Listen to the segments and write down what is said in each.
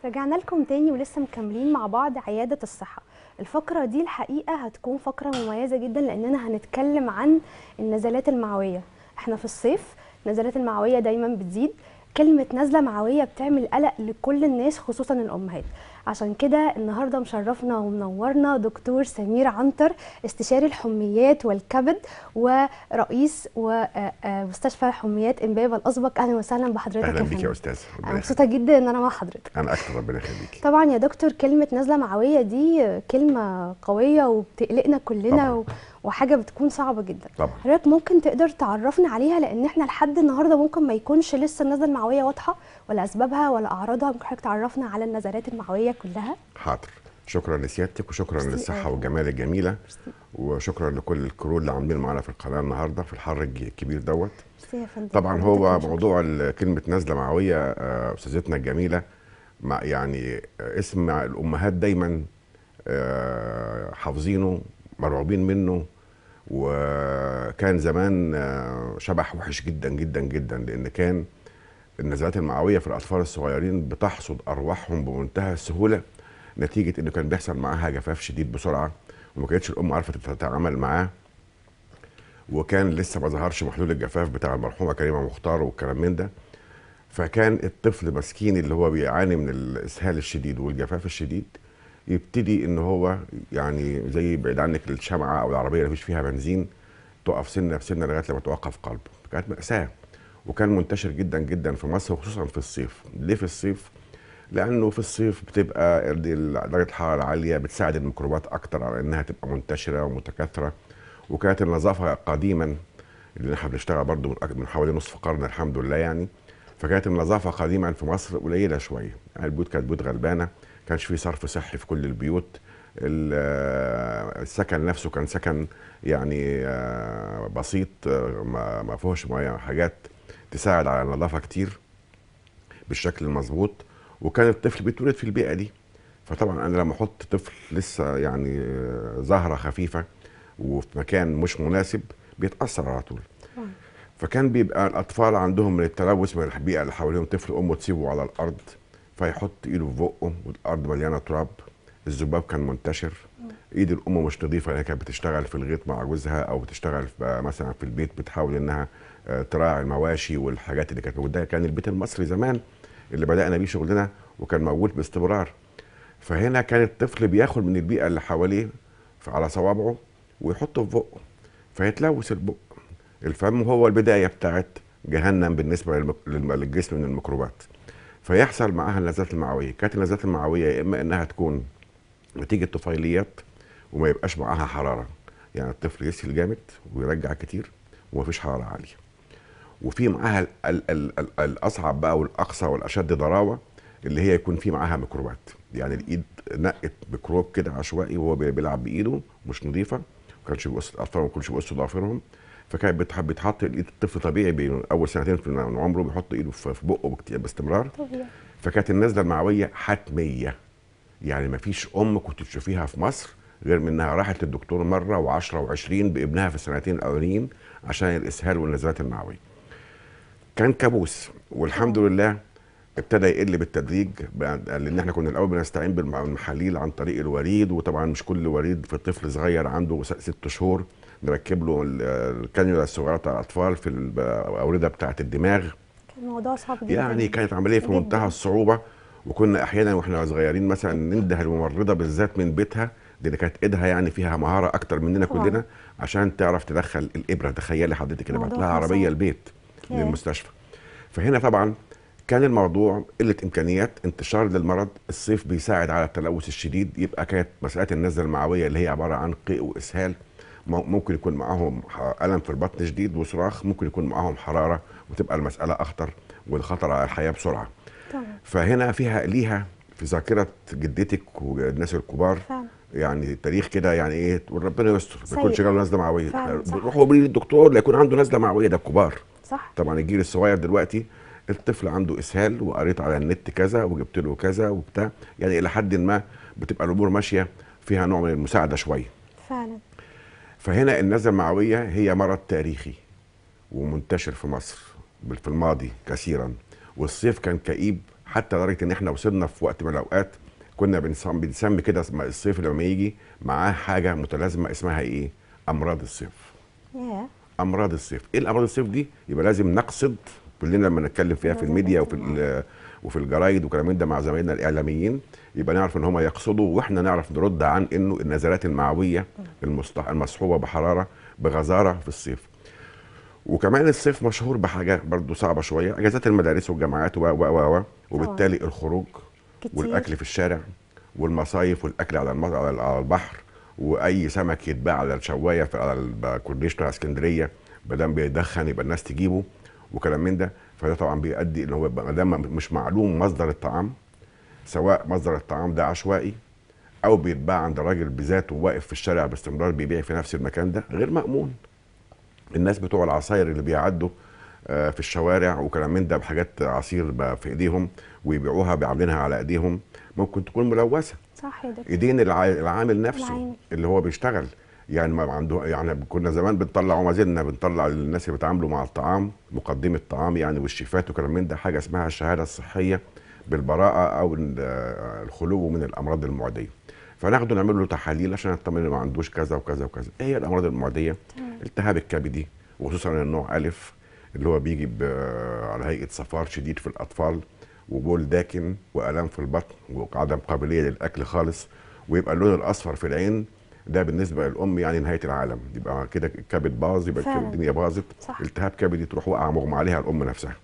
رجعنا لكم تاني ولسه مكملين مع بعض عيادة الصحة الفقرة دي الحقيقة هتكون فقرة مميزة جدا لأننا هنتكلم عن النزلات المعوية احنا في الصيف النزلات المعوية دايما بتزيد كلمة نزلة معوية بتعمل قلق لكل الناس خصوصا الأمهات عشان كده النهارده مشرفنا ومنورنا دكتور سمير عنتر استشاري الحميات والكبد ورئيس ومستشفى حميات امبابه الاسبق اهلا وسهلا بحضرتك اهلا يا بيك يا فندم. استاذ ربنا انا يخليك. مبسوطه جدا ان انا مع حضرتك انا اكتر ربنا يخليكي طبعا يا دكتور كلمة نزلة معوية دي كلمة قوية وبتقلقنا كلنا طبعاً. و... وحاجة بتكون صعبة جدا طبعا حضرتك ممكن تقدر تعرفنا عليها لأن احنا لحد النهاردة ممكن ما يكونش لسه النزلة المعوية واضحة ولا أسبابها ولا أعراضها ممكن حضرتك تعرفنا على النزلات المعوية كلها حاضر شكرا لسيادتك وشكرا ميرسي للصحه أوي. والجمال الجميله وشكرا لكل الكرو اللي عاملين معانا في القناه النهارده في الحر الج- الكبير دوت ميرسي يا فندم طبعا حضرتك هو شكراً. موضوع ال- كلمه نزله معويه آه، استاذتنا الجميله مع يعني آه، اسم الامهات دايما آه، حافظينه مرعوبين منه وكان زمان آه، شبح وحش جدا جدا جدا لان كان النزلات المعويه في الاطفال الصغيرين بتحصد ارواحهم بمنتهى السهوله نتيجه انه كان بيحصل معاها جفاف شديد بسرعه وما كانتش الام عارفه تتعامل معاه وكان لسه ما ظهرش محلول الجفاف بتاع المرحومه كريمه مختار والكلام من ده فكان الطفل مسكين اللي هو بيعاني من الاسهال الشديد والجفاف الشديد يبتدي ان هو يعني زي بعيد عنك الشمعه او العربيه اللي مفيش فيها بنزين تقف سنه في سنه لغايه لما توقف قلبه كانت ماساه وكان منتشر جدا جدا في مصر وخصوصا في الصيف ليه في الصيف لانه في الصيف بتبقى ال- درجه الحراره عاليه بتساعد الميكروبات اكتر على انها تبقى منتشره ومتكاثره وكانت النظافه قديما اللي احنا بنشتغل برضو من أك- من حوالي نصف قرن الحمد لله يعني فكانت النظافه قديما في مصر قليله شويه يعني البيوت كانت بيوت غلبانه كانش في صرف صحي في كل البيوت ال- آه، السكن نفسه كان سكن يعني آه، بسيط آه، ما ما فيهوش ميه حاجات تساعد على النظافه كتير بالشكل المظبوط وكان الطفل بيتولد في البيئه دي فطبعا انا لما احط طفل لسه يعني آه، زهره خفيفه وفي مكان مش مناسب بيتاثر على طول طبعاً. فكان بيبقى الاطفال عندهم من التلوث من البيئه اللي حواليهم طفل امه تسيبه على الارض فيحط ايده في بقه والارض مليانه تراب الذباب كان منتشر ايد الام مش نظيفه لان كانت بتشتغل في الغيط مع جوزها او بتشتغل في مثلا في البيت بتحاول انها آه، تراعي المواشي والحاجات اللي كانت موجوده كان البيت المصري زمان اللي بدانا بيه شغلنا وكان موجود باستمرار فهنا كان الطفل بياخد من البيئه اللي حواليه ف- على صوابعه ويحطه في بقه فيتلوث البق الفم هو البدايه بتاعت جهنم بالنسبه للمك- للم- للجسم من الميكروبات فيحصل معاها النزلات المعويه كانت النزلات المعويه يا اما انها تكون نتيجه طفيليات وما يبقاش معاها حراره يعني الطفل يسهل جامد ويرجع كتير ومفيش حراره عاليه وفي معاها ال ال ال ال الاصعب بقى والاقصى والاشد ضراوه اللي هي يكون في معاها ميكروبات يعني الايد نقت ميكروب كده عشوائي وهو بي- بيلعب بايده مش نظيفه ما كانش بيقص الاطفال ما كانش بيقصوا ضوافرهم فكانت بتح- بيتحط الايد الطفل طبيعي بي- اول سنتين في- من عمره بيحط ايده في في بقه بكت- باستمرار طبيعي فكانت النزله المعويه حتميه يعني ما فيش ام كنت تشوفيها في مصر غير من انها راحت للدكتور مره و10 و20 بابنها في السنتين الاولانيين عشان الاسهال والنزلات المعويه. كان كابوس والحمد لله ابتدى يقل بالتدريج بعد- لان احنا كنا الاول بنستعين بالمحاليل عن طريق الوريد وطبعا مش كل وريد في طفل صغير عنده س- ست شهور نركب له ال- الكانيولا الصغيره بتاع الاطفال في الاورده بتاعه الدماغ كان الموضوع صعب جدا يعني كانت عمليه في جداً. منتهى الصعوبه وكنا احيانا واحنا صغيرين مثلا ننده الممرضه بالذات من بيتها لان كانت ايدها يعني فيها مهاره اكتر مننا طبعاً. كلنا عشان تعرف تدخل الابره تخيلي حضرتك كده بعت الموضوع لها كان عربيه صعب. البيت ياه. للمستشفى فهنا طبعا كان الموضوع قله امكانيات انتشار للمرض الصيف بيساعد على التلوث الشديد يبقى كانت مساله النزله المعويه اللي هي عباره عن قيء واسهال مو- ممكن يكون معاهم ح- الم في البطن شديد وصراخ ممكن يكون معاهم حراره وتبقى المساله اخطر والخطر على الحياه بسرعه طبعا فهنا فيها ليها في ذاكره جدتك والناس الكبار فعلا يعني تاريخ كده يعني ايه تقول ربنا يستر ما سيء. يكونش جاله نزله معويه فعلا، صح. روحوا قولوا للدكتور لا يكون عنده نزله معويه ده الكبار صح طبعا الجيل الصغير دلوقتي الطفل عنده اسهال وقريت على النت كذا وجبت له كذا وبتاع يعني الى حد ما بتبقى الامور ماشيه فيها نوع من المساعده شويه فعلا فهنا النزله المعويه هي مرض تاريخي ومنتشر في مصر بال- في الماضي كثيرا والصيف كان كئيب حتى لدرجه ان احنا وصلنا في وقت من الاوقات كنا بنسمي بنسمي كده اسم- الصيف لما يجي معاه حاجه متلازمه اسمها ايه؟ امراض الصيف. ياه امراض الصيف ايه الامراض الصيف دي يبقى لازم نقصد كلنا لما نتكلم فيها في الميديا وفي ال- وفي الجرايد وكلام من ده مع زمايلنا الاعلاميين يبقى نعرف ان هم يقصدوا واحنا نعرف نرد عن انه النزلات المعويه المصطح المصحوبه بحراره بغزاره في الصيف وكمان الصيف مشهور بحاجه برضو صعبه شويه اجازات المدارس والجامعات و و و و وبالتالي الخروج كتير والاكل في الشارع والمصايف والاكل على الم- على على البحر واي سمك يتباع على الشوايه في على الكورنيش بتاع اسكندريه ما دام بيدخن يبقى الناس تجيبه وكلام من ده فده طبعا بيؤدي ان هو يبقى ما دام مش معلوم مصدر الطعام سواء مصدر الطعام ده عشوائي او بيتباع عند راجل بذاته واقف في الشارع باستمرار بيبيع في نفس المكان ده غير مامون الناس بتوع العصاير اللي بيعدوا آه، في الشوارع وكلام من ده بحاجات عصير بقى في ايديهم ويبيعوها بعاملينها على ايديهم ممكن تكون ملوثه صح يا دكتور ايدين الع- العامل نفسه العامل. اللي هو بيشتغل يعني ما عنده يعني كنا زمان بنطلع وما زلنا بنطلع للناس اللي بيتعاملوا مع الطعام مقدمي الطعام يعني والشيفات وكلام من ده حاجه اسمها الشهاده الصحيه بالبراءه او ال- آه، الخلو من الامراض المعديه فناخده نعمل له تحاليل عشان نطمن إنه ما عندوش كذا وكذا وكذا ايه هي الامراض المعديه التهاب الكبدي وخصوصا النوع الف اللي هو بيجي ب- على هيئه صفار شديد في الاطفال وبول داكن والام في البطن وعدم قابليه للاكل خالص ويبقى اللون الاصفر في العين ده بالنسبه للام يعني نهايه العالم يبقى كده الكبد باظ يبقى فعلا. الدنيا باظت صح. التهاب كبدي تروح واقعه مغمى عليها الام نفسها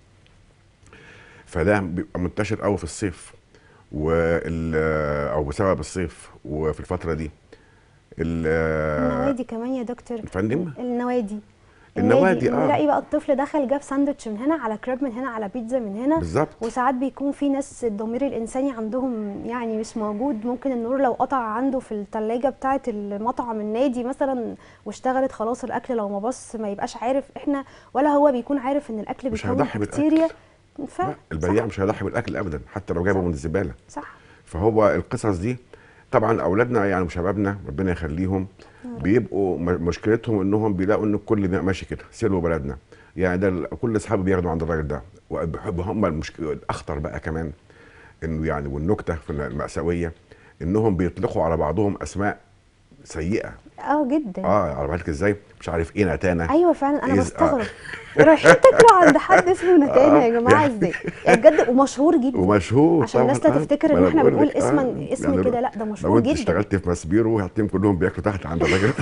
فده بيبقى منتشر قوي في الصيف وال او بسبب الصيف وفي الفتره دي ال- النوادي كمان يا دكتور فندم النوادي النوادي، آه. نلاقي بقى الطفل دخل جاب ساندوتش من هنا على كريب من هنا على بيتزا من هنا بالظبط وساعات بيكون في ناس الضمير الانساني عندهم يعني مش موجود ممكن النور لو قطع عنده في الثلاجه بتاعه المطعم النادي مثلا واشتغلت خلاص الاكل لو ما بص ما يبقاش عارف احنا ولا هو بيكون عارف ان الاكل مش بيكون هيضحي بالأكل. بكتيريا ف... لا، البياع صح, مش هيضحي بالاكل ابدا حتى لو جابه صح. من الزباله صح فهو القصص دي طبعا اولادنا يعني وشبابنا ربنا يخليهم بيبقوا م- مشكلتهم انهم بيلاقوا ان الكل بقى ماشي كده سلو بلدنا يعني ده ال- كل اصحابي بياخدوا عند الراجل ده وبيحبوا هم المشكله الاخطر بقى كمان انه يعني والنكته في المأساويه انهم بيطلقوا على بعضهم اسماء سيئه اه جدا اه على بالك ازاي مش عارف ايه نتانا ايوه فعلا انا إز- آه. بستغرب رايحين تاكلوا عند حد اسمه نتانا يا جماعه يعني- ازاي يعني بجد ومشهور جدا ومشهور عشان الناس طبعاً، لا آه. تفتكر ما ان أنا احنا بقول بنقول لك، اسما آه. اسم يعني كده لا ده لو مشهور انت جدا اشتغلت في ماسبيرو هتلاقيهم كلهم بياكلوا تحت عند الراجل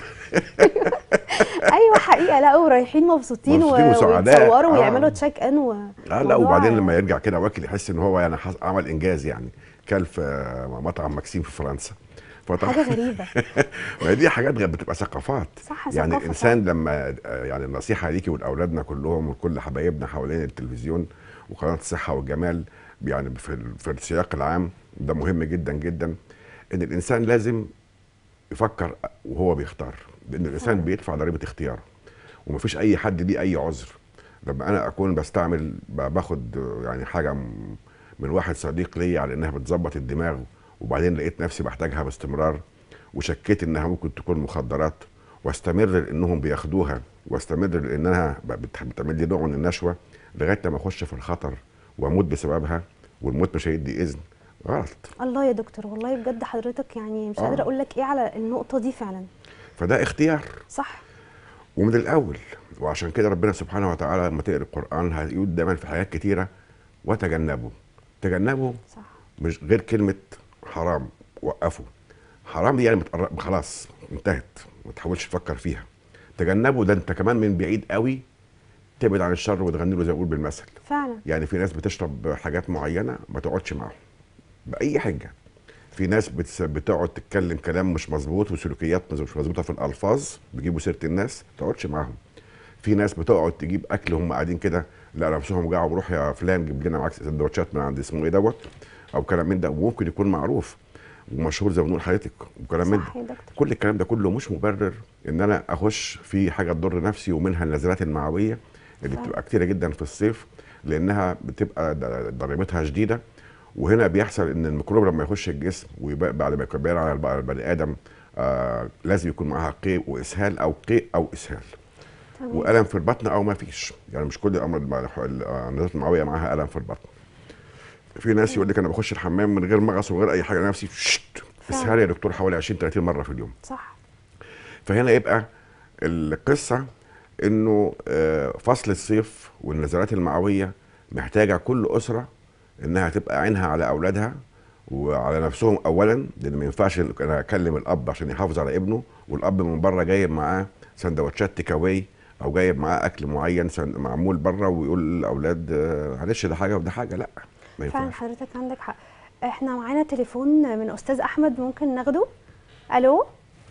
ايوه حقيقه لا ورايحين مبسوطين, مبسوطين و- وسعداء، ويتصوروا آه. ويعملوا تشيك ان و اه لا موضوع- وبعدين لما يرجع كده واكل يحس ان هو يعني حص- عمل انجاز يعني كل في آه، مطعم مكسيم في فرنسا فطبعا حاجه غريبه ما هي دي حاجات غ- بتبقى ثقافات صح يعني ثقافة الانسان لما آه، يعني النصيحه ليكي ولاولادنا كلهم وكل حبايبنا حوالين التلفزيون وقناه الصحه والجمال يعني في ال- في السياق العام ده مهم جدا جدا ان الانسان لازم يفكر وهو بيختار لان الانسان فعلا. بيدفع ضريبه اختيار ومفيش اي حد ليه اي عذر لما انا اكون بستعمل ب- باخد آه، يعني حاجه م- من واحد صديق ليا على انها بتظبط الدماغ وبعدين لقيت نفسي بحتاجها باستمرار وشكيت انها ممكن تكون مخدرات واستمر لانهم بياخدوها واستمر لانها ب- بت- بتعمل لي نوع من النشوه لغايه لما اخش في الخطر واموت بسببها والموت مش هيدي اذن غلط الله يا دكتور والله بجد حضرتك يعني مش آه. قادره اقول لك ايه على النقطه دي فعلا فده اختيار صح ومن الاول وعشان كده ربنا سبحانه وتعالى لما تقرا القران هيقول دايما في حاجات كتيره وتجنبوا تجنبوا صح مش غير كلمه حرام وقفوا حرام دي يعني متقرب خلاص انتهت ما تحاولش تفكر فيها تجنبوا ده انت كمان من بعيد قوي تبعد عن الشر وتغني له زي ما بيقول بالمثل فعلا يعني في ناس بتشرب حاجات معينه ما تقعدش معاهم باي حاجه في ناس بتس... بتقعد تتكلم كلام مش مظبوط وسلوكيات مش مظبوطه في الالفاظ بيجيبوا سيره الناس ما تقعدش معاهم في ناس بتقعد تجيب اكل هم قاعدين كده لا نفسهم جاعوا بروح يا فلان جيب لنا معاك سندوتشات من عند اسمه ايه دوت او كلام من ده وممكن يكون معروف ومشهور زي ما بنقول حضرتك وكلام من ده صح يا دكتور كل الكلام ده كله مش مبرر ان انا اخش في حاجه تضر نفسي ومنها النزلات المعويه اللي فعلا. بتبقى كتيره جدا في الصيف لانها بتبقى د- ضريبتها شديده وهنا بيحصل ان الميكروب لما يخش الجسم ويبقى بعد ما يكون على الب- البني ادم آه لازم يكون معاها قيء واسهال او قيء او اسهال تمام والم في البطن او ما فيش يعني مش كل الامراض المع- النزلات المعويه معاها الم في البطن في ناس يقول لك انا بخش الحمام من غير مغص وغير اي حاجه نفسي شت فعلا. اسهال يا دكتور حوالي 20 30 مره في اليوم صح فهنا يبقى القصه انه آه، فصل الصيف والنزلات المعويه محتاجه كل اسره انها تبقى عينها على اولادها وعلى نفسهم اولا لان ما ينفعش انا اكلم الاب عشان يحافظ على ابنه والاب من بره جايب معاه سندوتشات تيك اواي او جايب معاه اكل معين سن- معمول بره ويقول للاولاد آه، معلش ده حاجه وده حاجه لا ما فعلا ينفعش حضرتك عندك حق احنا معانا تليفون من استاذ احمد ممكن ناخده الو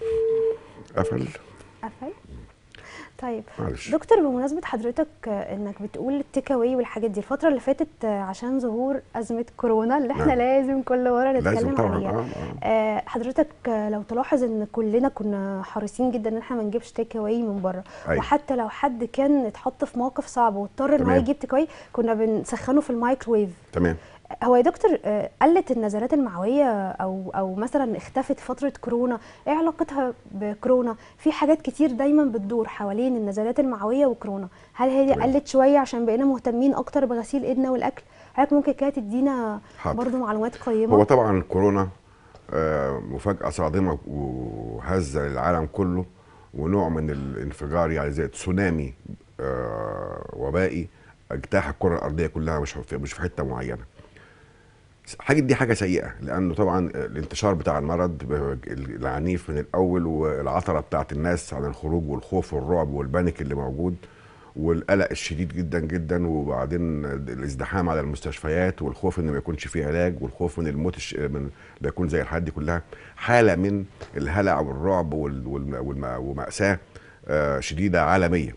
قفل قفل طيب معلش دكتور بمناسبة حضرتك آه، انك بتقول التيك اواي والحاجات دي الفترة اللي فاتت آه، عشان ظهور أزمة كورونا اللي احنا نعم. لازم كل مرة لازم نتكلم طبعا عليها اه اه آه، حضرتك آه، لو تلاحظ ان كلنا كنا حريصين جدا ان احنا ما نجيبش تيك اواي من بره أيوة. وحتى لو حد كان اتحط في موقف صعب واضطر ان هو تمام. يجيب تيك اواي كنا بنسخنه في المايكرويف تمام هو يا دكتور آه، قلت النزلات المعويه او او مثلا اختفت فتره كورونا ايه علاقتها بكورونا في حاجات كتير دايما بتدور حوالين النزلات المعويه وكورونا هل هي تمام. قلت شويه عشان بقينا مهتمين اكتر بغسيل ايدنا والاكل حضرتك ممكن كده تدينا حاضر. برضو معلومات قيمه هو طبعا كورونا آه، مفاجأة صادمة وهزة للعالم كله ونوع من الانفجار يعني زي تسونامي آه، وبائي اجتاح الكرة الأرضية كلها مش في مش في حتة معينة. حاجة دي حاجة سيئة لأنه طبعا الانتشار بتاع المرض ب- العنيف من الأول والعثرة بتاعت الناس عن الخروج والخوف والرعب والبانيك اللي موجود والقلق الشديد جدا جدا وبعدين الازدحام على المستشفيات والخوف ان ما يكونش فيه علاج والخوف من الموت الش... من لا يكون زي الحالات دي كلها حاله من الهلع والرعب وال... والم... والم... ومأساة آه، شديده عالميه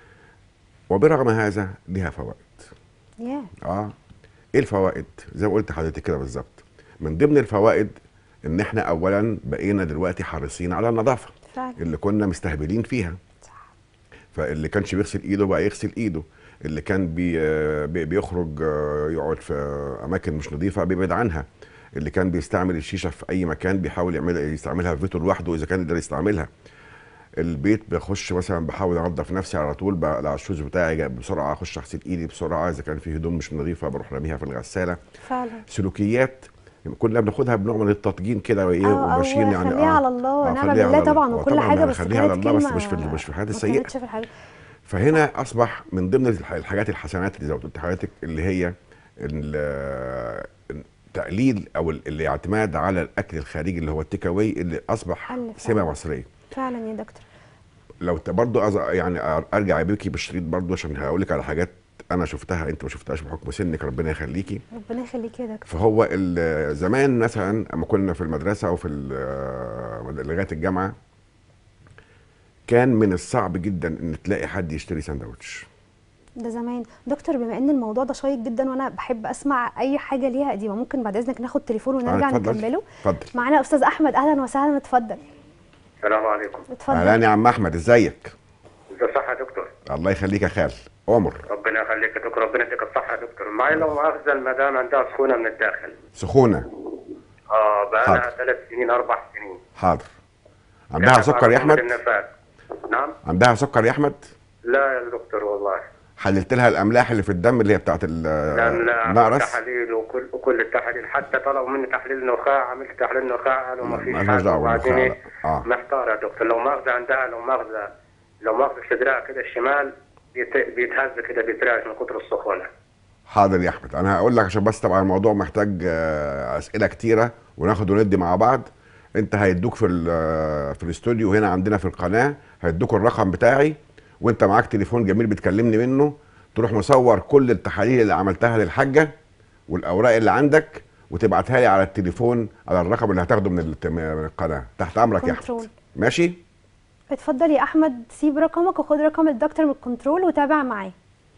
وبرغم هذا لها فوائد ياه اه ايه الفوائد زي ما قلت لحضرتك كده بالظبط من ضمن الفوائد ان احنا اولا بقينا دلوقتي حريصين على النظافه فعلا اللي كنا مستهبلين فيها صح فاللي كانش بيغسل ايده بقى يغسل ايده اللي كان بي بي- بيخرج آه، يقعد في اماكن مش نظيفه بيبعد عنها اللي كان بيستعمل الشيشه في اي مكان بيحاول يعمل يستعملها في بيته لوحده اذا كان يقدر يستعملها البيت بخش مثلا بحاول انضف نفسي على طول بقلع الشوز بتاعي جاي بسرعه اخش اغسل ايدي بسرعه اذا كان في هدوم مش نظيفه بروح راميها في الغساله فعلا سلوكيات كنا بناخدها بنوع من التطجين كده وايه أو- أو وماشيين يعني خليها على الله ونعم خليها بالله على الله. طبعا هو وكل طبعاً حاجه يعني بس خليها على كانت الله بس كلمة مش في ال- مش في الحاجات ما السيئه كانتش في الحاجات فهنا اصبح من ضمن الح- الحاجات الحسنات اللي زي ما قلت لحضرتك اللي هي ال- التقليل او ال- الاعتماد على الاكل الخارجي اللي هو التيك اواي اللي اصبح قل سمه فعلاً. مصريه فعلا يا دكتور لو ت- برضو أز... يعني أر- ارجع بيكي بالشريط برضو عشان هقول لك على حاجات انا شفتها انت ما شفتهاش بحكم سنك ربنا يخليكي ربنا يخليك يا دكتور فهو ال- زمان مثلا اما كنا في المدرسه او في ال- لغايه الجامعه كان من الصعب جدا ان تلاقي حد يشتري سندوتش ده زمان دكتور بما ان الموضوع ده شيق جدا وانا بحب اسمع اي حاجه ليها قديمه ممكن بعد اذنك ناخد تليفون ونرجع آه، اتفضل. نكمله اتفضل معانا استاذ احمد اهلا وسهلا اتفضل السلام عليكم اتفضل اهلا يا عم احمد ازيك ازي الصحة يا دكتور الله يخليك يا خال عمر ربنا يخليك يا دكتور ربنا يديك الصحة يا دكتور معي لو مؤاخذة المدام عندها سخونة من الداخل سخونه اه بقى لها حاضر. ثلاث سنين أربع سنين حاضر عندها يعني سكر يا بعد احمد النفاس نعم عندها سكر يا احمد لا يا دكتور والله حللت لها الاملاح اللي في الدم اللي هي بتاعت ال- لا لا النقرس تحاليل وكل وكل التحاليل حتى طلبوا مني تحليل نخاع عملت تحليل نخاع قالوا ما فيش مالهاش حاجة دعوة وبعدين بالنخاع، إيه، لا. آه. محتار يا دكتور لو مؤاخذة عندها لو مؤاخذة لو مؤاخذة صدرها كده الشمال بيت- بيتهز كده بيترعش من كتر السخونة حاضر يا احمد انا هقول لك عشان بس طبعا الموضوع محتاج آه، اسئله كتيره وناخد وندي مع بعض انت هيدوك في ال- في الاستوديو هنا عندنا في القناه هيدوك الرقم بتاعي وانت معاك تليفون جميل بتكلمني منه تروح مصور كل التحاليل اللي عملتها للحاجه والاوراق اللي عندك وتبعتها لي على التليفون على الرقم اللي هتاخده من الت- من القناه تحت امرك يا كنترول. احمد ماشي اتفضل يا احمد سيب رقمك وخد رقم الدكتور من الكنترول وتابع معاه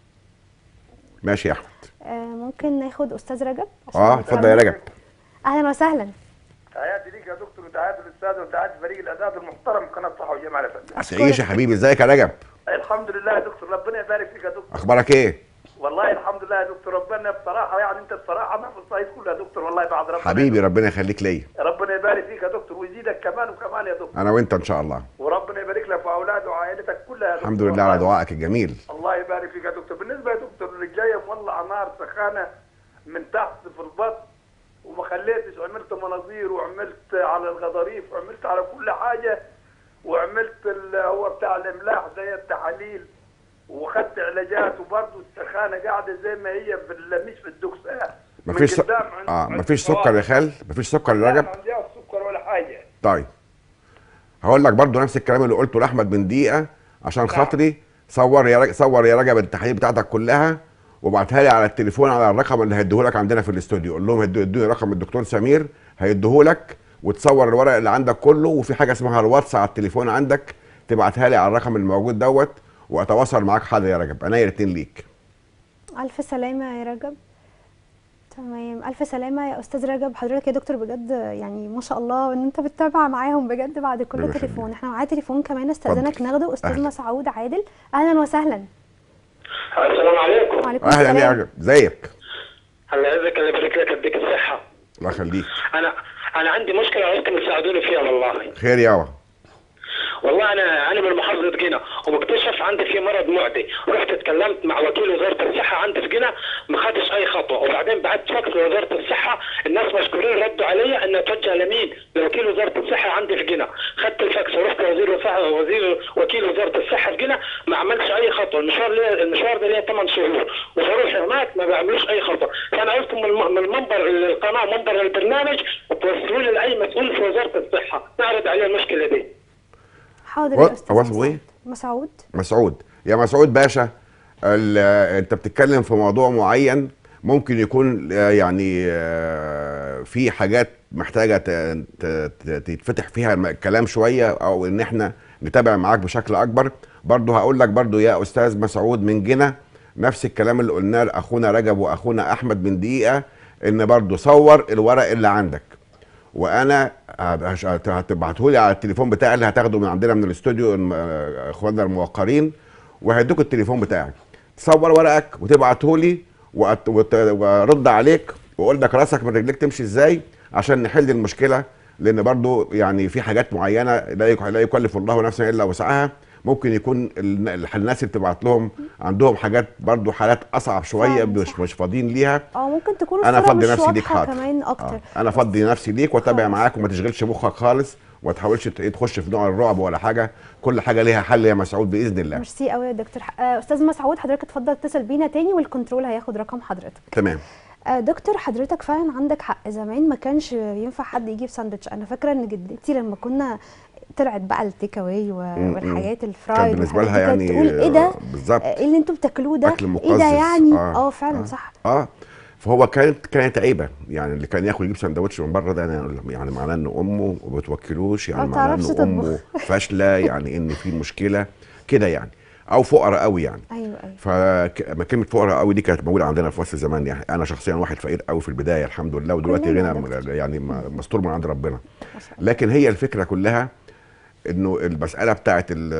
ماشي يا احمد آه ممكن ناخد استاذ رجب عشان اه نتكلم. اتفضل يا رجب اهلا وسهلا تحياتي ليك يا دكتور وتحياتي للاستاذ وتحياتي فريق الاعداد المحترم قناه صحه وجمال يا فندم تعيش يا حبيبي ازيك يا رجب الحمد لله يا دكتور ربنا يبارك فيك يا دكتور اخبارك ايه والله الحمد لله يا دكتور ربنا بصراحه يعني انت بصراحه ما في الصعيد كله يا دكتور والله بعد ربنا حبيبي ربنا يخليك ليا ربنا يبارك فيك يا دكتور ويزيدك كمان وكمان يا دكتور انا وانت ان شاء الله وربنا يبارك لك في اولاد وعائلتك كلها يا دكتور الحمد لله على والله. دعائك الجميل الله يبارك فيك يا دكتور بالنسبه يا دكتور رجليا مولعه نار سخانه من تحت في البطن وما خليتش عملت مناظير وعملت على الغضاريف وعملت على كل حاجه وعملت اللي هو بتاع الاملاح زي التحاليل وخدت علاجات وبرضه السخانه قاعده زي ما هي في ال- مش في الدكساه من مفيش س... قدام عند- اه عند مفيش الصوابع. سكر يا خال مفيش سكر يا لا، رجب ما عنديش سكر ولا حاجه طيب هقول لك برضو نفس الكلام اللي قلته لاحمد من دقيقه عشان خاطري صور يا رجب صور يا رجب التحاليل بتاعتك كلها وابعتها لي على التليفون على الرقم اللي هيديهولك عندنا في الاستوديو قول لهم هيدوا- ادوني رقم الدكتور سمير هيديهولك وتصور الورق اللي عندك كله وفي حاجه اسمها الواتس على التليفون عندك تبعتها لي على الرقم الموجود دوت واتواصل معاك حاضر يا رجب عينيا الاتنين ليك الف سلامه يا رجب تمام الف سلامه يا استاذ رجب حضرتك يا دكتور بجد يعني ما شاء الله ان انت بتتابع معاهم بجد بعد كل ربنا تليفون يخليك. احنا معانا تليفون كمان استاذنك اتفضل. ناخده استاذ أهلا. مسعود عادل اهلا وسهلا السلام عليكم وعليكم اهلا يا السلام رجب ازيك الله يعزك الله يبارك لك يديك الصحة الله يخليك أنا أنا عندي مشكلة عايزكم تساعدوني فيها والله خير يابا والله أنا أنا من محافظة جنة ومكتشف عندي في مرض معدي رحت اتكلمت مع وكيل وزارة الصحة عندي في جنة ما خدش أي خطوة وبعدين بعت فاكس لوزارة الصحة الناس مشكورين ردوا عليا إن أتوجه لمين لوكيل وزارة الصحة عندي في جنة خدت الفاكس ورحت لوزير وصحة وزير وكيل وزارة الصحة في جنة ما عملش أي خطوة المشوار ليه المشوار ده ليه 8 شهور وبروح هناك ما بيعملوش أي خطوة فأنا عايزكم من الم- من منبر القناة منبر البرنامج وتوصلوا لي لأي مسؤول في وزارة الصحة نعرض عليه المشكلة دي حاضر هو- يا استاذ هو اسمه إيه؟ مسعود مسعود يا مسعود باشا ال- انت بتتكلم في موضوع معين ممكن يكون آه، يعني آه، في حاجات محتاجه ت- ت- ت- تتفتح فيها الم- الكلام شويه او ان احنا نتابع معاك بشكل اكبر برضه هقول لك برضه يا استاذ مسعود من جنة نفس الكلام اللي قلناه لاخونا رجب واخونا احمد من دقيقه ان برضه صور الورق اللي عندك وانا هتبعته لي على التليفون بتاعي اللي هتاخده من عندنا من الاستوديو الم- آه، اخواننا الموقرين وهيدوك التليفون بتاعك تصور ورقك وتبعته لي وأت- وت- وارد عليك واقول لك راسك من رجليك تمشي ازاي عشان نحل المشكله لان برضو يعني في حاجات معينه لا يك- لا يكلف الله نفسا الا وسعها ممكن يكون ال- الح- الناس اللي بتبعت لهم عندهم حاجات برضو حالات اصعب شويه فعلا، مش صح. مش فاضيين ليها اه ممكن تكون انا الصورة افضي مش نفسي ليك واضحة حاضر كمان اكتر آه. انا افضي نفسي ليك واتابع خلاص. معاك وما تشغلش مخك خالص وما تحاولش ت- تخش في نوع الرعب ولا حاجه كل حاجه ليها حل يا مسعود باذن الله ميرسي قوي يا دكتور آه، استاذ مسعود حضرتك اتفضل اتصل بينا تاني والكنترول هياخد رقم حضرتك تمام آه، دكتور حضرتك فعلا عندك حق زمان ما كانش ينفع حد يجيب ساندوتش انا فاكره ان جدتي لما كنا طلعت بقى التيك اواي و- مم. والحاجات كان الفرايد بالنسبه والحاجات لها دي يعني كانت تقول ايه ده آه، بالظبط آه، ايه اللي انتوا بتاكلوه ده اكل ايه مقزز ده يعني آه، اه فعلا آه. صح اه فهو كانت كانت عيبه يعني اللي كان ياكل يجيب سندوتش من بره ده يعني- يعني معناه ان امه ما بتوكلوش يعني ما معناه بتعرفش ان امه فاشله يعني ان في مشكله كده يعني او فقراء قوي يعني ايوه ايوه فما كلمه فقراء قوي دي كانت موجوده عندنا في مصر زمان يعني انا شخصيا واحد فقير قوي في البدايه الحمد لله ودلوقتي كلنا يا غنى دكتور. يعني م- مستور من عند ربنا ما شاء الله لكن هي الفكره كلها انه المساله بتاعت ال-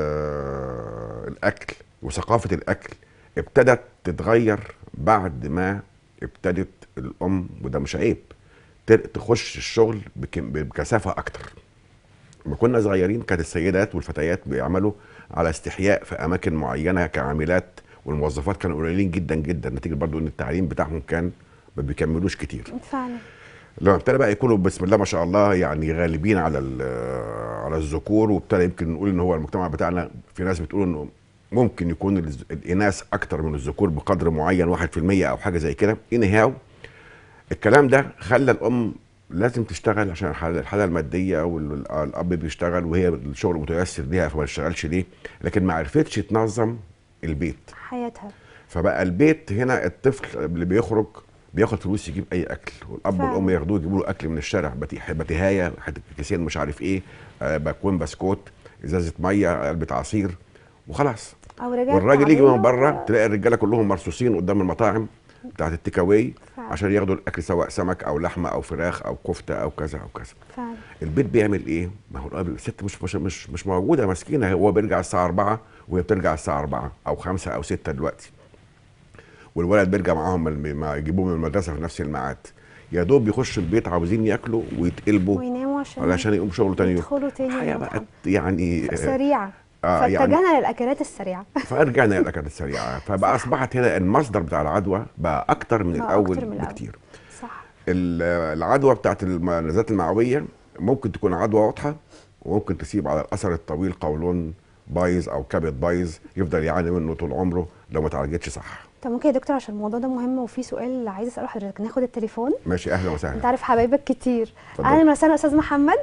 الاكل وثقافه الاكل ابتدت تتغير بعد ما ابتدت الام وده مش عيب ت- تخش الشغل بكم- بكثافه اكتر لما كنا صغيرين كانت السيدات والفتيات بيعملوا على استحياء في اماكن معينه كعاملات والموظفات كانوا قليلين جدا جدا نتيجه برضو ان التعليم بتاعهم كان ما بيكملوش كتير فعلا لما ابتدى بقى يكونوا بسم الله ما شاء الله يعني غالبين على ال- على الذكور وابتدى يمكن نقول ان هو المجتمع بتاعنا في ناس بتقول انه ممكن يكون الز- الاناث اكتر من الذكور بقدر معين 1% او حاجه زي كده انهاو الكلام ده خلى الام لازم تشتغل عشان الحاله الحالة الماديه والاب بيشتغل وهي الشغل متيسر ليها فما تشتغلش ليه لكن ما عرفتش تنظم البيت حياتها فبقى البيت هنا الطفل اللي بيخرج بياخد فلوس يجيب اي اكل والاب فعلا. والام ياخدوه يجيبوا له اكل من الشارع بتي- بتهايه حته كيسين مش عارف ايه آه، باكوين بسكوت ازازه ميه علبه عصير وخلاص او رجعت والراجل يجي تعبانة من بره و- تلاقي الرجاله كلهم مرصوصين قدام المطاعم بتاعت التيك اواي فعلا. عشان ياخدوا الاكل سواء سمك او لحمه او فراخ او كفته او كذا او كذا فعلا البيت بيعمل ايه؟ ما هو الأب- الست مش مش مش, مش موجوده مسكينه هو بيرجع الساعه 4 وهي بترجع الساعه 4 او 5 او 6 دلوقتي والولد بيرجع معاهم من- مع يجيبوه من المدرسه في نفس الميعاد يا دوب يخشوا البيت عاوزين ياكلوا ويتقلبوا ويناموا عشان علشان يقوم شغله تاني يوم يدخلوا تاني الحياه المطعم. بقت يعني آه، سريعه آه يعني فاتجهنا للاكلات السريعه فرجعنا للاكلات السريعه فبقى اصبحت هنا المصدر بتاع العدوى بقى اكتر من بقى الاول أكتر من الأول. بكتير صح ال- العدوى بتاعت الم- النزلات المعويه ممكن تكون عدوى واضحه وممكن تسيب على الاثر الطويل قولون بايظ او كبد بايظ يفضل يعاني منه طول عمره لو ما اتعالجتش صح طب ممكن يا دكتور عشان الموضوع ده مهم وفي سؤال عايزه اساله حضرتك ناخد التليفون ماشي اهلا انت وسهلا عارف حبايبك كتير اتفضل. اهلا وسهلا استاذ محمد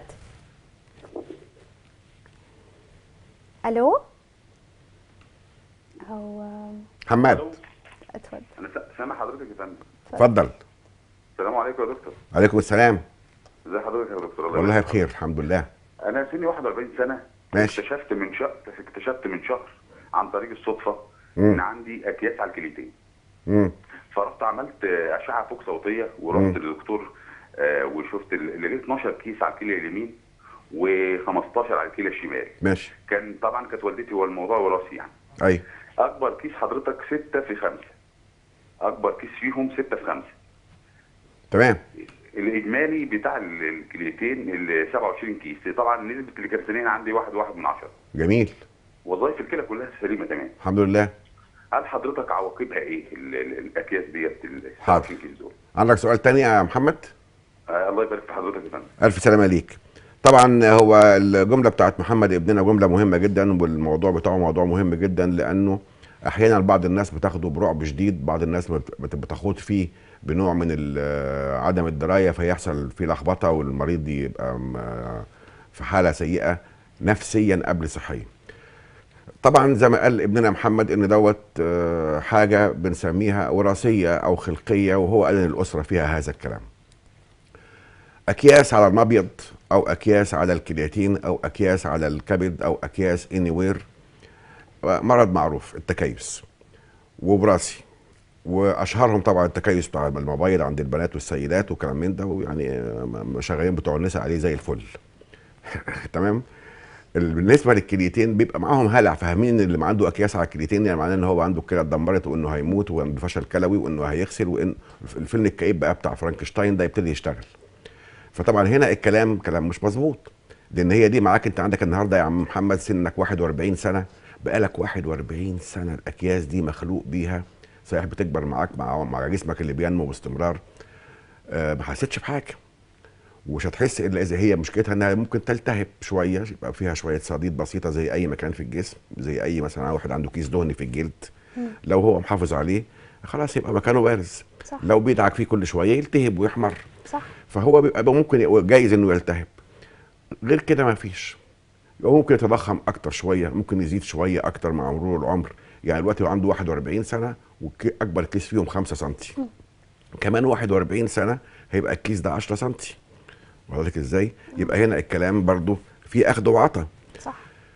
الو هو حماد اتفضل انا س- سامع حضرتك يا فندم اتفضل السلام عليكم يا دكتور عليكم السلام ازي حضرتك يا دكتور الله والله يبارك بخير الحمد لله فيك. انا سني 41 سنه ماشي. اكتشفت من شهر اكتشفت من شهر عن طريق الصدفه مم. ان عندي اكياس على الكليتين امم فرحت عملت آه، اشعه فوق صوتيه ورحت مم. للدكتور آه، وشفت ال- لقيت 12 كيس على الكليه اليمين و15 على الكليه الشمال ماشي كان طبعا كانت والدتي والموضوع وراثي يعني ايوه اكبر كيس حضرتك 6 في 5 اكبر كيس فيهم 6 في 5 تمام الاجمالي بتاع ال- الكليتين ال 27 كيس طبعا نسبه الكرياتينين عندي واحد واحد من عشرة جميل وظائف الكلى كلها سليمه تمام الحمد لله هل حضرتك عواقبها ايه ال- ال- الاكياس ديت ال حاضر. 27 كيس دول عندك سؤال تاني يا محمد آه الله يبارك في حضرتك يا فندم الف سلامه ليك طبعا هو الجمله بتاعت محمد ابننا جمله مهمه جدا والموضوع بتاعه موضوع مهم جدا لانه احيانا بعض الناس بتاخده برعب شديد بعض الناس بت- بت- بتاخد فيه بنوع من ال- عدم الدرايه فيحصل فيه لخبطه والمريض يبقى م- في حاله سيئه نفسيا قبل صحيا طبعا زي ما قال ابننا محمد ان دوت آه، حاجه بنسميها وراثيه او خلقيه وهو قال ان الاسره فيها هذا الكلام اكياس على المبيض او اكياس على الكرياتين او اكياس على الكبد او اكياس اني وير مرض معروف التكيس وبراسي واشهرهم طبعا التكيس بتاع المبايض عند البنات والسيدات وكلام من ده ويعني آه، شغالين بتوع النساء عليه زي الفل تمام ال- بالنسبه للكليتين بيبقى معاهم هلع فاهمين ان اللي ما عنده اكياس على الكليتين يعني معناه ان هو عنده الكلى اتدمرت وانه هيموت وعنده فشل كلوي وانه هيغسل وان الفيلم الكئيب بقى بتاع فرانكشتاين ده يبتدي يشتغل فطبعا هنا الكلام كلام مش مظبوط لان هي دي معاك انت عندك النهارده يا عم محمد سنك 41 سنه بقالك 41 سنه الاكياس دي مخلوق بيها صحيح بتكبر معاك مع مع جسمك اللي بينمو باستمرار آه ما حسيتش بحاجه ومش هتحس الا اذا هي مشكلتها انها ممكن تلتهب شويه يبقى فيها شويه صديد بسيطه زي اي مكان في الجسم زي اي مثلا واحد عنده كيس دهني في الجلد لو هو محافظ عليه خلاص يبقى مكانه بارز صح. لو بيدعك فيه كل شويه يلتهب ويحمر صح فهو بيبقى ممكن يبقى جايز انه يلتهب غير كده ما فيش يبقى ممكن يتضخم اكتر شويه ممكن يزيد شويه اكتر مع مرور العمر يعني دلوقتي هو عنده 41 سنه واكبر كيس فيهم 5 سم كمان 41 سنه هيبقى الكيس ده 10 سم واخد ازاي يبقى هنا الكلام برضو في اخد وعطا صح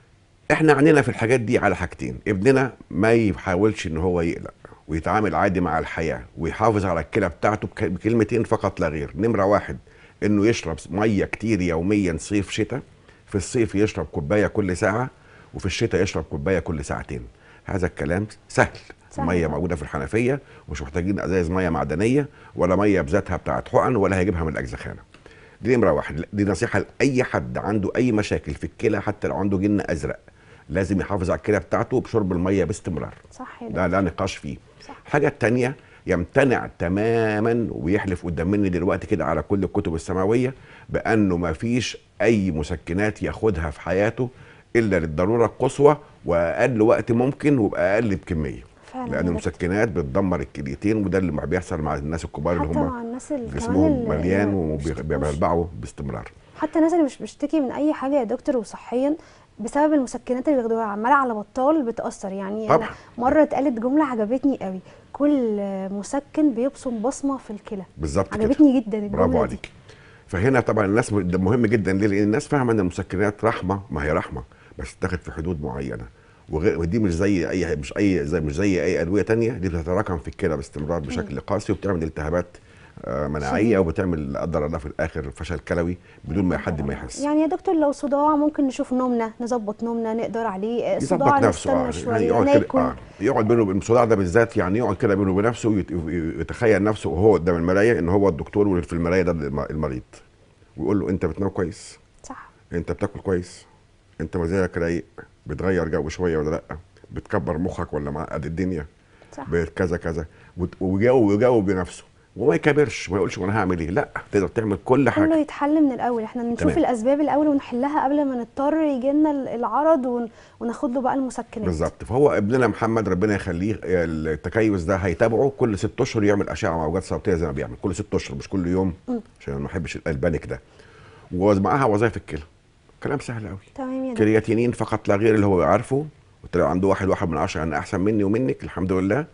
احنا عنينا في الحاجات دي على حاجتين ابننا ما يحاولش ان هو يقلق ويتعامل عادي مع الحياه ويحافظ على الكلى بتاعته بك- بكلمتين فقط لا غير نمره واحد انه يشرب ميه كتير يوميا صيف شتاء في الصيف يشرب كوبايه كل ساعه وفي الشتاء يشرب كوبايه كل ساعتين هذا الكلام سهل سهل الميه طبعا. موجوده في الحنفيه ومش محتاجين ازايز ميه معدنيه ولا ميه بذاتها بتاعت حقن ولا هيجيبها من الاجزخانه دي نمره واحد دي نصيحه لاي حد عنده اي مشاكل في الكلى حتى لو عنده جن ازرق لازم يحافظ على الكلى بتاعته بشرب الميه باستمرار صح يا ده لا نقاش فيه صح. الحاجه التانية يمتنع تماما ويحلف قدام مني دلوقتي كده على كل الكتب السماويه بانه ما فيش اي مسكنات ياخدها في حياته الا للضروره القصوى واقل وقت ممكن وباقل بكميه فعلا لان يا دكتور. المسكنات بتدمر الكليتين وده اللي بيحصل مع الناس الكبار اللي حتى هم مع الناس اللي كمان جسمهم اللي- مليان اللي بيشتكوش. وبيبلبعوا باستمرار حتى الناس اللي مش بتشتكي من اي حاجه يا دكتور وصحيا بسبب المسكنات اللي بياخدوها عماله على بطال بتاثر يعني طبعا. انا مره اتقالت جمله عجبتني قوي كل مسكن بيبصم بصمه في الكلى بالظبط كده عجبتني جدا الجمله برافو دي. عليك فهنا طبعا الناس م- ده مهم جدا ليه؟ لان الناس فاهمه ان المسكنات رحمه ما هي رحمه بس تاخد في حدود معينه وغير ودي مش زي اي مش اي زي مش زي اي ادويه تانية دي بتتراكم في الكلى باستمرار بشكل قاسي وبتعمل التهابات آه، مناعيه وبتعمل لا قدر الله في الاخر فشل كلوي بدون ما حد ما يحس يعني يا دكتور لو صداع ممكن نشوف نومنا نظبط نومنا نقدر عليه آه، يظبط صداع نفسه نستنى اه يعني شويه يقعد كده ناكل آه يقعد بينه وبين الصداع ده بالذات يعني يقعد كده بينه وبين نفسه ويت- ويتخيل نفسه وهو قدام المرايه ان هو الدكتور واللي في المرايه ده الم- المريض ويقول له انت بتنام كويس صح انت بتاكل كويس انت مزاجك رايق بتغير جو شويه ولا لا بتكبر مخك ولا معقد الدنيا صح بكذا كذا وت- ويجاوب ويجاوب بنفسه وما يكبرش ما يقولش وانا هعمل ايه لا تقدر تعمل كل كله حاجه يتحل من الاول احنا نشوف تمام. الاسباب الاول ونحلها قبل ما نضطر يجي لنا العرض ون... وناخد له بقى المسكنات بالظبط فهو ابننا محمد ربنا يخليه التكيس ده هيتابعه كل ست اشهر يعمل اشعه موجات صوتيه زي ما بيعمل كل ست اشهر مش كل يوم عشان ما احبش البانيك ده ومعاها وظائف الكلى كلام سهل قوي تمام يا دكتور كرياتينين فقط لا غير اللي هو عارفه وطلع عنده واحد واحد من عشرة يعني احسن مني ومنك الحمد لله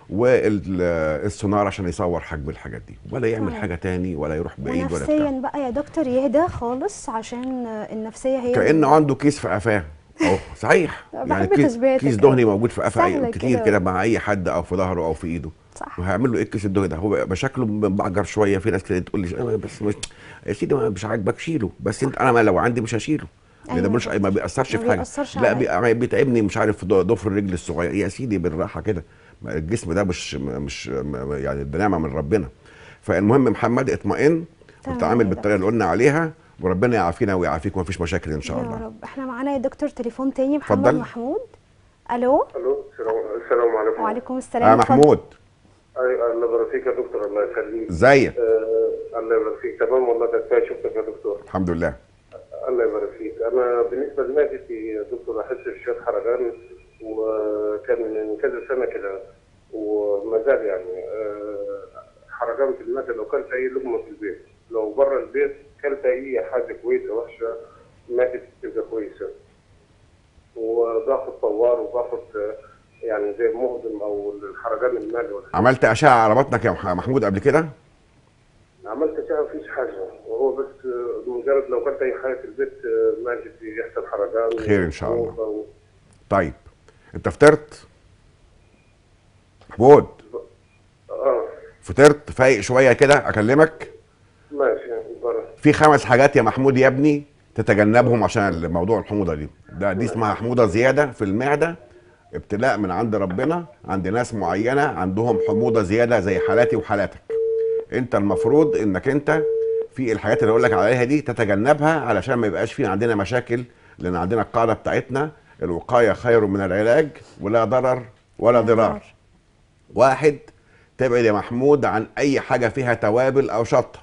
والسونار عشان يصور حجم الحاجات دي ولا يعمل تمام. حاجه تاني ولا يروح بعيد ولا بتاع ونفسيا بقى يا دكتور يهدى خالص عشان النفسيه هي كانه عنده كيس في قفاه اهو صحيح بحب كيس, تشبيهاتك كيس أوي. دهني موجود في قفا سهلة أي- كتير كده. كده مع اي حد او في ظهره او في ايده صح وهيعمل له ايه الكيس الدهني ده هو بقى شكله مبعجر شويه في ناس كده تقول لي أنا بس مش يا سيدي ما مش عاجبك شيله بس انت انا ما لو عندي مش هشيله لان أيوة ده مش بالظبط. ما بيأثرش ما في حاجه بيأثرش لا عليا. بي- بيتعبني مش عارف في ضفر الرجل الصغير يا سيدي بالراحه كده ما الجسم ده مش مش م- يعني ده نعمه من ربنا فالمهم محمد اطمئن تمام وتعامل يا بالطريقه اللي قلنا عليها وربنا يعافينا ويعافيك ومفيش مشاكل ان شاء يا الله رب احنا معانا يا دكتور تليفون تاني محمد اتفضل. محمود الو الو السلام السلام عليكم وعليكم اه السلام اتفضل. محمود أي- الله يبارك فيك يا دكتور الله يخليك ازيك آه الله يبارك فيك تمام والله ده كفايه شفتك يا دكتور الحمد لله الله يبارك فيك انا بالنسبه لمعدتي يا دكتور احس بشويه حرقان وكان من كذا سنه كده وما زال يعني آه، حرقان في المعده لو كلت اي لقمه في البيت لو بره البيت كلت اي حاجه كويسه وحشه معدتي بتبقى كويسه وباخد طوار وباخد آه، يعني زي مهضم او الحرقان المالي والحاجات عملت اشعه على بطنك يا مح- محمود قبل كده عملت اشعه مفيش حاجه وهو بس آه، مجرد لو كلت اي حاجه في البيت آه، معدتي يحصل حرقان خير إن شاء الله. و- طيب انت فطرت محمود اه فطرت فايق شويه كده اكلمك ماشي بره في خمس حاجات يا محمود يا ابني تتجنبهم عشان الموضوع الحموضه دي ده دي اسمها حموضه زياده في المعده ابتلاء من عند ربنا عند ناس معينه عندهم حموضه زياده زي حالاتي وحالاتك انت المفروض انك انت في الحاجات اللي اقول لك عليها دي تتجنبها علشان ما يبقاش في عندنا مشاكل لان عندنا القاعده بتاعتنا الوقايه خير من العلاج ولا ضرر ولا ضرار واحد تبعد يا محمود عن اي حاجه فيها توابل او شطه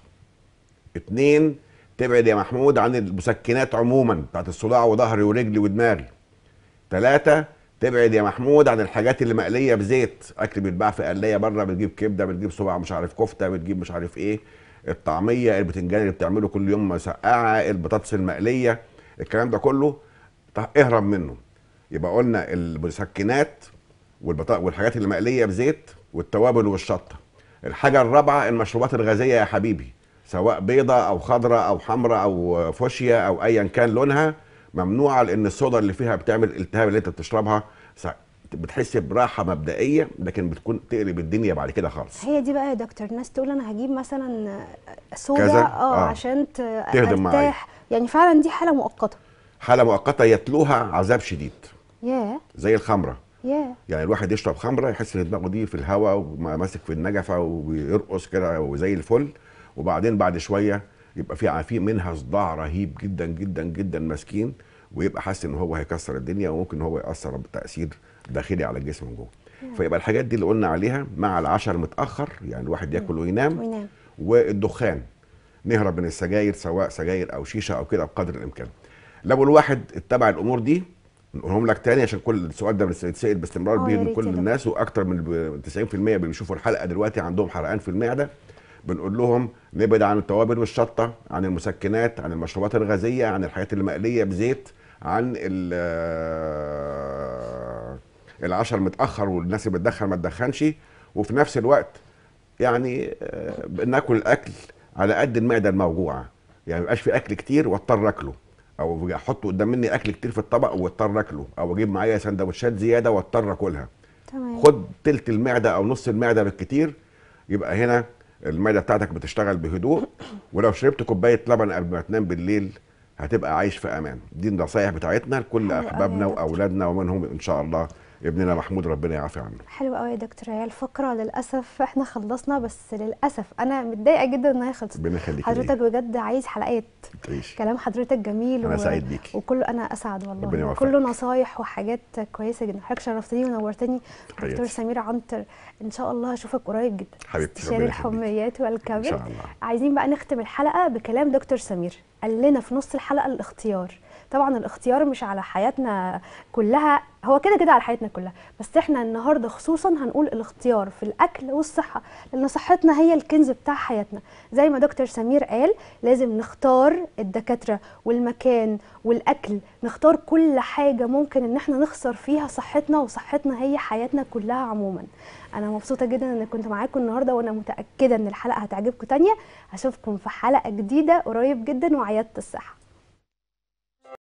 اتنين تبعد يا محمود عن المسكنات عموما بتاعت الصداع وظهري ورجلي ودماغي تلاتة تبعد يا محمود عن الحاجات اللي مقليه بزيت اكل بيتباع في قلايه بره بتجيب كبده بتجيب صباع مش عارف كفته بتجيب مش عارف ايه الطعميه البتنجان اللي بتعمله كل يوم مسقعه البطاطس المقليه الكلام ده كله ط- اهرب منه يبقى قلنا المسكنات والبطا... والحاجات اللي مقليه بزيت والتوابل والشطه الحاجه الرابعه المشروبات الغازيه يا حبيبي سواء بيضة او خضراء او حمراء او فوشيا او ايا كان لونها ممنوعه لان الصودا اللي فيها بتعمل التهاب اللي انت بتشربها سا- بتحس براحه مبدئيه لكن بتكون تقلب الدنيا بعد كده خالص هي دي بقى يا دكتور الناس تقول انا هجيب مثلا صودا كذا؟ اه آه. عشان ت- تهضم معايا. ارتاح يعني فعلا دي حاله مؤقته حاله مؤقته يتلوها عذاب شديد ياه زي الخمره ياه يعني الواحد يشرب خمره يحس ان دماغه دي في الهواء وماسك في النجفه وبيرقص كده وزي الفل وبعدين بعد شويه يبقى في في منها صداع رهيب جدا جدا جدا مسكين ويبقى حاسس ان هو هيكسر الدنيا وممكن هو ياثر بتاثير داخلي على الجسم من جوه فيبقى الحاجات دي اللي قلنا عليها مع العشاء المتاخر يعني الواحد ياكل وينام وينام والدخان نهرب من السجاير سواء سجاير او شيشه او كده بقدر الامكان لو الواحد اتبع الامور دي نقولهم لك تاني عشان كل السؤال ده بيتسال باستمرار آه، بيه يا من ريت كل يا دكتور. الناس واكتر من ب- 90% اللي بيشوفوا الحلقه دلوقتي عندهم حرقان في المعده بنقول لهم نبعد عن التوابل والشطه عن المسكنات عن المشروبات الغازيه عن الحاجات اللي مقليه بزيت عن ال- آه، العشاء المتاخر والناس اللي بتدخن ما تدخنش وفي نفس الوقت يعني آه، ناكل الاكل على قد المعده الموجوعه يعني ما يبقاش في اكل كتير واضطر اكله او احط قدام مني اكل كتير في الطبق واضطر اكله او اجيب معايا سندوتشات زياده واضطر اكلها تمام خد تلت المعده او نص المعده بالكتير يبقى هنا المعده بتاعتك بتشتغل بهدوء ولو شربت كوبايه لبن قبل ما تنام بالليل هتبقى عايش في امان دي النصايح بتاعتنا لكل حلو أوي يا احبابنا دكتور. واولادنا ومنهم ان شاء الله ابننا محمود ربنا يعافي عنه حلو قوي يا دكتور هي الفقره للاسف احنا خلصنا بس للاسف انا متضايقه جدا ان هي خلصت ربنا يخليك حضرتك بجد عايز حلقات تعيش كلام حضرتك جميل انا سعيد بيكي وكله انا اسعد ربنا والله يوفقك. كله نصايح وحاجات كويسه جدا حضرتك شرفتني ونورتني دكتور حياتي. سمير عنتر ان شاء الله اشوفك قريب جدا حبيبتي، استشاري ربنا يخليك. الحميات ان والكبد شاء الله عايزين بقى نختم الحلقه بكلام دكتور سمير قال لنا في نص الحلقه الاختيار طبعا الاختيار مش على حياتنا كلها هو كده كده على حياتنا كلها بس احنا النهارده خصوصا هنقول الاختيار في الاكل والصحه لان صحتنا هي الكنز بتاع حياتنا زي ما دكتور سمير قال لازم نختار الدكاتره والمكان والاكل نختار كل حاجه ممكن ان احنا نخسر فيها صحتنا وصحتنا هي حياتنا كلها عموما انا مبسوطه جدا ان كنت معاكم النهارده وانا متاكده ان الحلقه هتعجبكم تانية هشوفكم في حلقه جديده قريب جدا وعياده الصحه